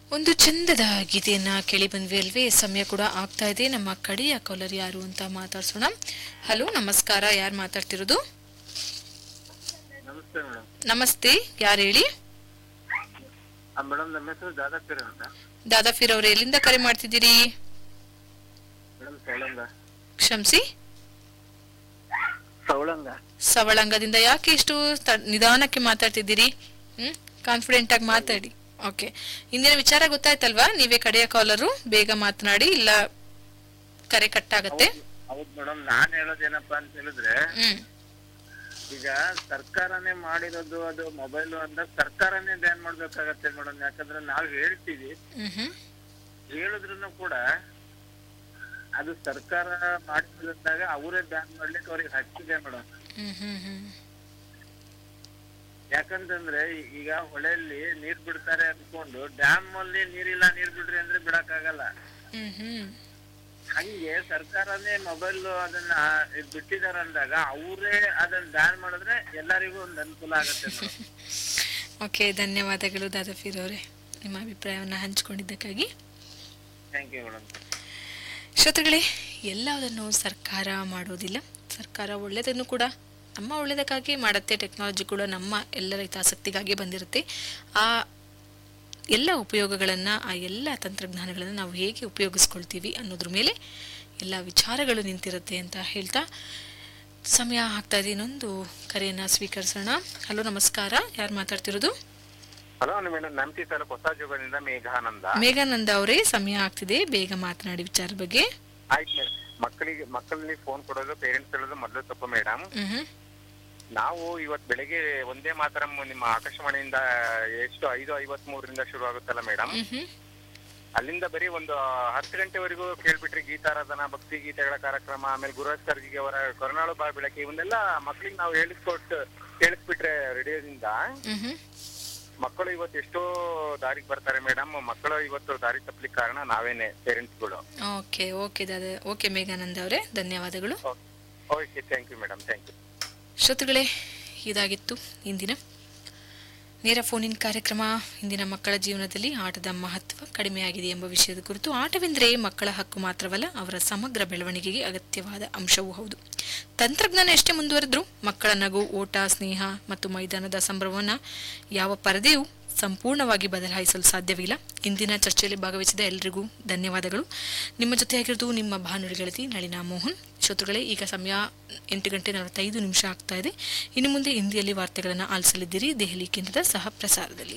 ಒಂದು ಚಂದದ ಗೀತೆಯನ್ನ ಕೇಳಿ ಬಂದ್ವಿ ಅಲ್ವೇ ಸಮಯ ಕೂಡ ಆಗ್ತಾ ಇದೆ ನಮ್ಮ ಕಡೆಯ ಕಾಲರ್ ಯಾರು ಅಂತ ಮಾತಾಡ್ಸೋಣ ಹಲೋ ನಮಸ್ಕಾರ ಯಾರು ಮಾತಾಡ್ತಿರೋದು ನಮಸ್ತೆ ಮೇಡಮ್ ನಮಸ್ತೆ ಯಾರು ಹೇಳಿ ಮೇಡಮ್ ನಮ್ಮ ಹೆಸರು ದಾದಾಪೀರ್ ಅಂತ ದಾದಾಫೀರ್ ಅವ್ರು ಎಲ್ಲಿಂದ ಕರೆ ಮಾಡ್ತಿದ್ದೀರಿ ಮೇಡಮ್ ಸೌಳಂಗ ಕ್ಷಮಿಸಿ ಸೌಳಂಗ ಸವಳಂಗದಿಂದ ಯಾಕೆ ಇಷ್ಟು ತ- ನಿಧಾನಕ್ಕೆ ಮಾತಾಡ್ತಿದ್ದೀರಿ ಹ್ಮ್ ಕಾನ್ಫಿಡೆಂಟ್ ಆಗಿ ಮಾತಾಡಿ ಓಕೆ ಇಂದಿನ ವಿಚಾರ ಗೊತ್ತಾಯ್ತಲ್ವಾ ನೀವೇ ಕಡೆಯ ಕಾಲರು ಬೇಗ ಮಾತನಾಡಿ ಇಲ್ಲ ಕರೆ ಕಟ್ ಆಗತ್ತೆ ಹೌದು ಮೇಡಮ್ ನಾನ್ ಹೇಳೋದೇನಪ್ಪಾ ಅಂತ ಹೇಳಿದ್ರೆ ಹ್ಮ್ ಈಗ ಸರ್ಕಾರನೇ ಮಾಡಿರೋದು ಅದು ಮೊಬೈಲ್ ಅಂದಾಗ ಸರ್ಕಾರನೇ ಬ್ಯಾನ್ ಮಾಡ್ಬೇಕಾಗತ್ತೆ ಮೇಡಮ್ ಯಾಕಂದ್ರೆ ನಾವ್ ಹೇಳ್ತೀವಿ ಹ್ಮ್ ಹ್ಮ್ ಹೇಳಿದ್ರು ಕೂಡ ಅದು ಸರ್ಕಾರ ಮಾಡಿರೋದಾಗ ಅವರೇ ಬ್ಯಾನ್ ಮಾಡ್ಲಿಕ್ಕೆ ಅವ್ರಿಗೆ ಹಕ್ಕಿದೆ ಮೇಡಮ್ ಹ್ಮ್ ಹ್ಮ್ ಹ್ಮ್ ಯಾಕಂತಂದ್ರೆ ಈ- ಈಗ ಹೊಳೆಯಲ್ಲಿ ನೀರ್ ಬಿಡ್ತಾರೆ ಅನ್ಕೊಂಡು ಡ್ಯಾಮ್ ಅಲ್ಲಿ ನೀರಿಲ್ಲ ನೀರ್ ಬಿಡ್ರಿ ಅಂದ್ರೆ ಬಿಡಕ್ಕಾಗಲ್ಲ ಹ್ಮ್ ಹ್ಮ್ ಹಂಗೆ ಸರ್ಕಾರನೇ ಮೊಬೈಲ್ ಅದನ್ನ ಇದ್ ಬಿಟ್ಟಿದಾರ ಅಂದಾಗ ಅವರೇ ಅದನ್ನ ಬ್ಯಾನ್ ಮಾಡಿದ್ರೆ ಎಲ್ಲರಿಗೂ ಒಂದು ಅನುಕೂಲ ಆಗುತ್ತೆ ಓಕೆ ಧನ್ಯವಾದಗಳು ದಾದಾಫೀರ್ ಅವರೇ ನಿಮ್ಮ ಅಭಿಪ್ರಾಯವನ್ನು ಹಂಚಿಕೊಂಡಿದ್ದಕ್ಕಾಗಿ ಥ್ಯಾಂಕ್ ಯು ಮೇಡಮ್ ಶ್ರೋತೃಗಳೇ ಎಲ್ಲದನ್ನು ಸರ್ಕಾರ ಮಾಡೋದಿಲ್ಲ ಸರ್ಕಾರ ಒಳ್ಳೆಯದನ್ನು ಕೂಡ ನಮ್ಮ ಒಳ್ಳೆಯದಕ್ಕಾಗಿ ಮಾಡುತ್ತೆ ಟೆಕ್ನಾಲಜಿ ಕೂಡ ನಮ್ಮ ಎಲ್ಲರ ಹಿತಾಸಕ್ತಿಗಾಗಿ ಬಂದಿರುತ್ತೆ ಆ ಎಲ್ಲ ಉಪಯೋಗಗಳನ್ನು ಆ ಎಲ್ಲ ತಂತ್ರಜ್ಞಾನಗಳನ್ನು ನಾವು ಹೇಗೆ ಉಪಯೋಗಿಸ್ಕೊಳ್ತೀವಿ ಅನ್ನೋದ್ರ ಮೇಲೆ ಎಲ್ಲ ವಿಚಾರಗಳು ನಿಂತಿರುತ್ತೆ ಅಂತ ಹೇಳ್ತಾ ಸಮಯ ಆಗ್ತಾ ಇದೆ ಇನ್ನೊಂದು ಕರೆಯನ್ನು ಸ್ವೀಕರಿಸೋಣ ಹಲೋ ನಮಸ್ಕಾರ ಯಾರು ಮಾತಾಡ್ತಿರೋದು ಹಲೋ ಮೇಡಮ್ ನಮ್ತಿ ತಾಲೂಕು ಹೊಸ ಜೋಗದಿಂದ ಮೇಘಾನಂದ ಮೇಘಾನಂದ ಅವರೇ ಸಮಯ ಆಗ್ತಿದೆ ಬೇಗ ಮಾತನಾಡಿ ವಿಚಾರ ಬಗ್ಗೆ ಆಯ್ತು ಮೇಡಮ್ ಮಕ್ಕಳಿಗೆ ಮಕ್ಕಳಿಗೆ ಫೋನ್ ಕೊಡೋದು ಪೇರೆಂಟ್ಸ್ ಹೇಳೋದು ಮೊದಲು ತಪ್ಪು ಮೇಡಮ್ ಹ್ಮ್ ನಾವು ಇವತ್ ಬೆಳಿಗ್ಗೆ ಒಂದೇ ಮಾತ್ರ ನಿಮ್ಮ ಆಕಾಶವಾಣಿಯಿಂದ ಎಷ್ಟು ಐದು ಐವತ್ ಮೂರರಿಂದ ಶುರು ಆಗುತ್ತಲ್ಲ ಮೇಡಮ್ ಹ್ಮ್ ಹ್ಮ್ ಅಲ್ಲಿಂದ ಬರೀ ಒಂದು ಹತ್ತು ಗಂಟೆವರೆಗೂ ಕೇಳ್ಬಿಟ್ರಿ ಗೀತಾರಾಧನಾ ಭಕ್ತಿ ಗೀತೆಗಳ ಕಾರ್ಯಕ್ರಮ ಆಮೇಲೆ ಗುರುರಾಜ್ ಖರ್ಗೆ ಅವರ ಕರುಣಾಳು ಬಾ ಬೆಳಕೆ ಇವನ್ನೆಲ್ಲ ಮಕ್ಳಿಗೆ ನಾವು ಹೇಳಿಸ್ಕೊಟ್ಟು ಕೇಳಿಸ್ಬಿಟ್ರೆ ರೇಡಿಯೋದಿಂದ ಹ್ಮ್ ಹ್ಮ್ ಮಕ್ಕಳು ಇವತ್ತು ಎಷ್ಟೋ ದಾರಿಗೆ ಬರ್ತಾರೆ ಮೇಡಮ್ ಮಕ್ಕಳು ಇವತ್ತು ದಾರಿ ತಪ್ಪಲಿಕ್ಕೆ ಕಾರಣ ನಾವೇನೆ ಪೇರೆಂಟ್ಸ್ಗಳು ಓಕೆ ಓಕೆ ದಾದ ಓಕೆ ಮೇಘಾನಂದ ಅವರೇ ಧನ್ಯವಾದಗಳು okay thank you madam thank you ಶ್ರೋತೃಗಳೇ ಇದಾಗಿತ್ತು ಇಂದಿನ ನೇರ ಫೋನಿನ್ ಕಾರ್ಯಕ್ರಮ ಇಂದಿನ ಮಕ್ಕಳ ಜೀವನದಲ್ಲಿ ಆಟದ ಮಹತ್ವ ಕಡಿಮೆಯಾಗಿದೆ ಎಂಬ ವಿಷಯದ ಕುರಿತು ಆಟವೆಂದರೆ ಮಕ್ಕಳ ಹಕ್ಕು ಮಾತ್ರವಲ್ಲ ಅವರ ಸಮಗ್ರ ಬೆಳವಣಿಗೆಗೆ ಅಗತ್ಯವಾದ ಅಂಶವೂ ಹೌದು ತಂತ್ರಜ್ಞಾನ ಎಷ್ಟೇ ಮುಂದುವರೆದ್ರೂ ಮಕ್ಕಳ ನಗು ಓಟ ಸ್ನೇಹ ಮತ್ತು ಮೈದಾನದ ಸಂಭ್ರಮವನ್ನು ಯಾವ ಪರದೆಯೂ ಸಂಪೂರ್ಣವಾಗಿ ಬದಲಾಯಿಸಲು ಸಾಧ್ಯವಿಲ್ಲ ಇಂದಿನ ಚರ್ಚೆಯಲ್ಲಿ ಭಾಗವಹಿಸಿದ ಎಲ್ಲರಿಗೂ ಧನ್ಯವಾದಗಳು ನಿಮ್ಮ ಜೊತೆಯಾಗಿರೋದು ನಿಮ್ಮ ಭಾನುಡಿ ಗೆಳತಿ ನಳಿನಾ ಮೋಹನ್ ಶ್ರೋತೃಗಳೇ ಈಗ ಸಮಯ ಎಂಟು ಗಂಟೆ ನಲವತ್ತೈದು ನಿಮಿಷ ಆಗ್ತಾ ಇದೆ ಇನ್ನು ಮುಂದೆ ಹಿಂದಿಯಲ್ಲಿ ವಾರ್ತೆಗಳನ್ನು ಆಲಿಸಲಿದ್ದೀರಿ ದೆಹಲಿ ಕೇಂದ್ರದ ಸಹ ಪ್ರಸಾರದಲ್ಲಿ